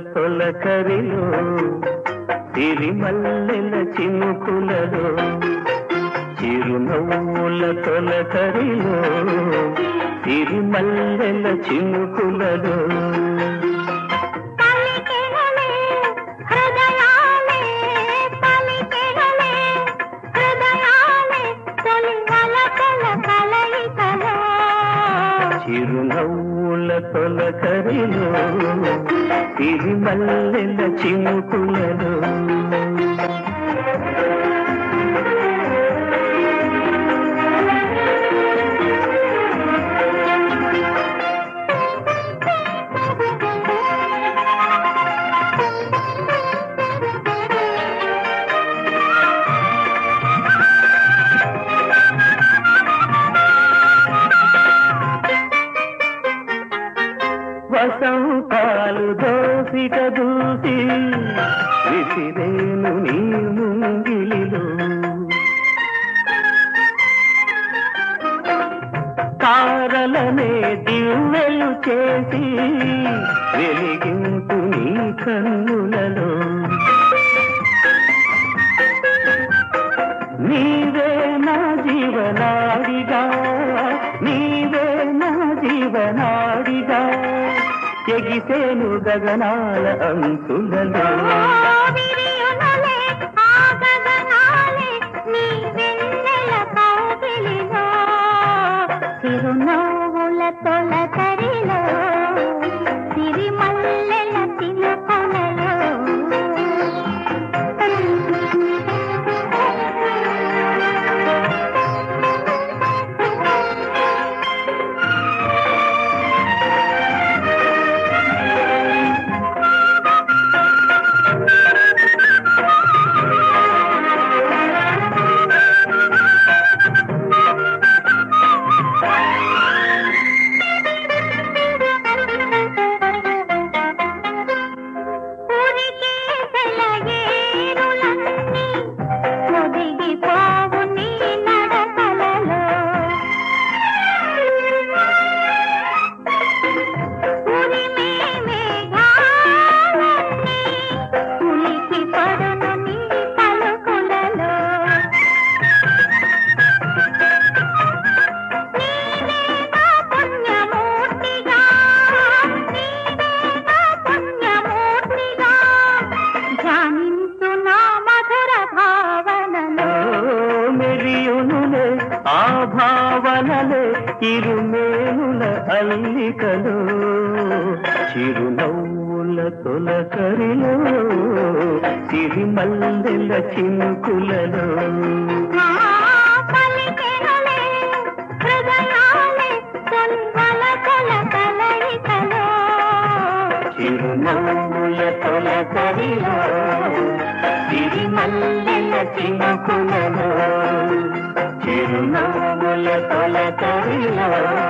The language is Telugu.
తొలకరిలో సిరిమల్లెల చినుకులలో చిరునవ్వుల తొలకరిలో సిరిమల్లెల చినుకులలో పలికెనలే హృదయాలే పలికెనలే హృదయాలే తొలి వలకల కలయికలో చిరునవ్వుల తొలకరిలో సిరిమల్లెల చినుకులలో వసంతాలు దోసిక దూసి విసిరేను నీ ముంగిలిలో తారలనే దివ్వెలు చేసి వెలిగింపు నీ కన్నులలో నీవే నా జీవనాడిగా నీవే నా జీవనాడిగా ఎగిసేను గగనాల అంతులలో విరియునలే ఆ గగనాలే నీ వెన్నెల కౌగిలిలో చిరునవ్వుల తొలకరిలో సిరిమల్లెల చినుకులలో ఊరికే సెలయేరులన్నీ ఒదిగిపోవు నీ నడకలలో ఉరిమే మేఘాలన్నీ ఉలికి పడును నీ పలుకులలో నీవే నా పుణ్యమూర్తిగా నీవే నా పుణ్యమూర్తిగా ధ్యానించు నా మధుర భావనలో మెరియునులే ఆ భావనలే ఇరుమేనుల అల్లికలు చిరునవ్వుల తొలకరిలో సిరిమల్లెల చినుకులలో ఆ పలికెనులే హృదయాలే తొలి వలకల కలయికలో చిరునవ్వుల తొలకరిలో సిరిమల్లెల చినుకులలో చిరునవ్వుల తొలకరిలో